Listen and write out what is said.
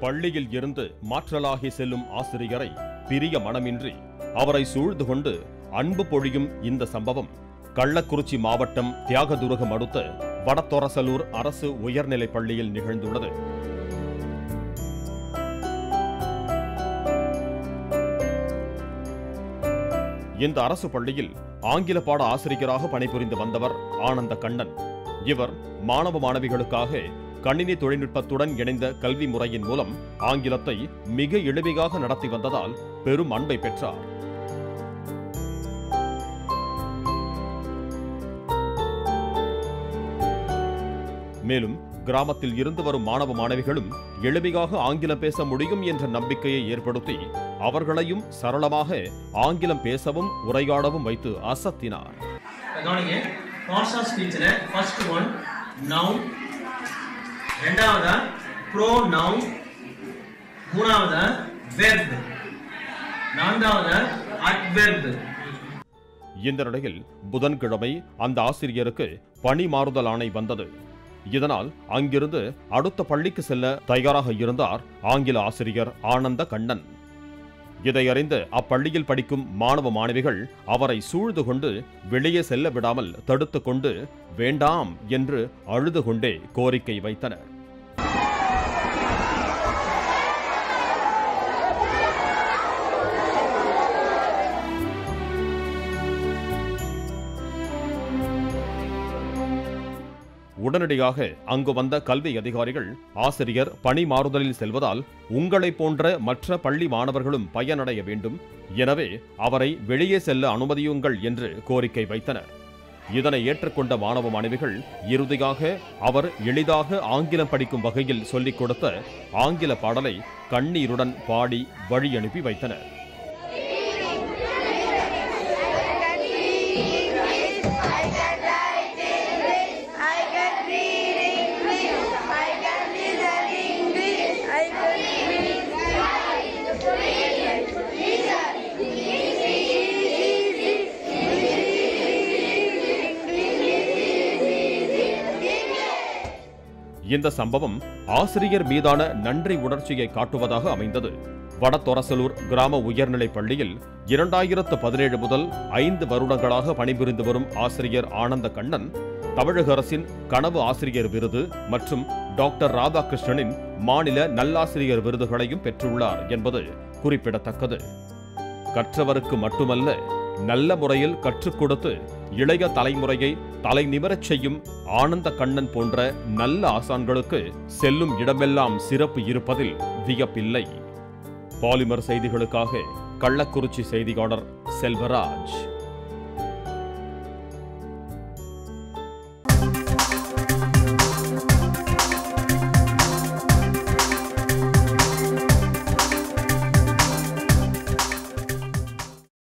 பள்ளியில் இருந்து மாற்றலாகி செல்லும் ஆசிரியரை பிரிய மனமின்றி அவரை சூழ்ந்து கொண்டு அன்பு பொழியும் இந்த சம்பவம் கள்ளக்குறிச்சி மாவட்டம் தியாகதுருகம் அடுத்த வடத்தொரசலூர் அரசு உயர்நிலைப் பள்ளியில் நிகழ்ந்துள்ளது இந்த அரசு பள்ளியில் ஆங்கில பாட ஆசிரியராக பணிபுரிந்து வந்தவர் ஆனந்த கண்ணன் இவர் மாணவ மாணவிகளுக்காக கணினி தொழில்நுட்பத்துடன் இணைந்த கல்வி முறையின் மூலம் ஆங்கிலத்தை மிக எளிமையாக நடத்தி வந்ததால் பெரும் அன்பை பெற்றார் மேலும் கிராமத்தில் இருந்து வரும் மாணவ மாணவிகளும் எளிமையாக ஆங்கிலம் பேச முடியும் என்ற நம்பிக்கையை ஏற்படுத்தி அவர்களையும் சரளமாக ஆங்கிலம் பேசவும் உரையாடவும் வைத்து அசத்தினார் கவனிங்க பார்ட்ஸ் ஆஃப் ஸ்பீச்சில் ஃபர்ஸ்ட் ஒன் நவுன் ரெண்டாவதா ப்ரோ நவுன் மூணாவதா வெர்ப் நான்காவதா அட்வெர்ப் இந்த நிலையில் புதன்கிழமை அந்த ஆசிரியருக்கு பணி மாறுதல் ஆணை வந்தது இதனால் அங்கிருந்து அடுத்த பள்ளிக்கு செல்ல தயாராக இருந்தார் ஆங்கில ஆசிரியர் ஆனந்த கண்ணன் இதை அறிந்து அப்பள்ளியில் படிக்கும் மாணவ மாணவிகள் அவரை சூழ்ந்து கொண்டு வெளியே செல்ல விடாமல் தடுத்துக் கொண்டு வேண்டாம் என்று அழுது கொண்டே கோரிக்கை வைத்தனர் உடனடியாக அங்கு வந்த கல்வி அதிகாரிகள் ஆசிரியர் பணி மாறுதலில் செல்வதால் உங்களைப் போன்ற மற்ற பள்ளி மாணவர்களும் பயனடைய வேண்டும் எனவே அவரை வெளியே செல்ல அனுமதியுங்கள் என்று கோரிக்கை வைத்தனர் இதனை ஏற்றுக்கொண்ட மாணவ மாணவிகள் இறுதியாக அவர் எளிதாக ஆங்கிலம் படிக்கும் வகையில் சொல்லிக் கொடுத்த ஆங்கில பாடலை கண்ணீருடன் பாடி வழி அனுப்பி வைத்தனர் I can write English. I can read English. I can listen English. I can இந்த சம்பவம் ஆசிரியர் மீதான நன்றி உணர்ச்சியை காட்டுவதாக அமைந்தது வடதொரசலூர் கிராம உயர்நிலைப் பள்ளியில் இரண்டாயிரத்து பதினேழு முதல் ஐந்து வருடங்களாக பணிபுரிந்து வரும் ஆசிரியர் ஆனந்த கண்ணன் தமிழக அரசின் கனவு ஆசிரியர் விருது மற்றும் டாக்டர் ராதாகிருஷ்ணனின் மாநில நல்லாசிரியர் விருதுகளையும் பெற்றுள்ளார் என்பது குறிப்பிடத்தக்கது கற்றவருக்கு மட்டுமல்ல நல்ல முறையில் கற்றுக் கொடுத்து இளைய தலைமுறையை தலை நிமிரச் செய்யும் ஆனந்த கண்ணன் போன்ற நல்ல ஆசான்களுக்கு செல்லும் இடமெல்லாம் சிறப்பு இருப்பதில் வியப்பில்லை பாலிமர் செய்திகளுக்காக கள்ளக்குறிச்சி செய்தியாளர் செல்வராஜ்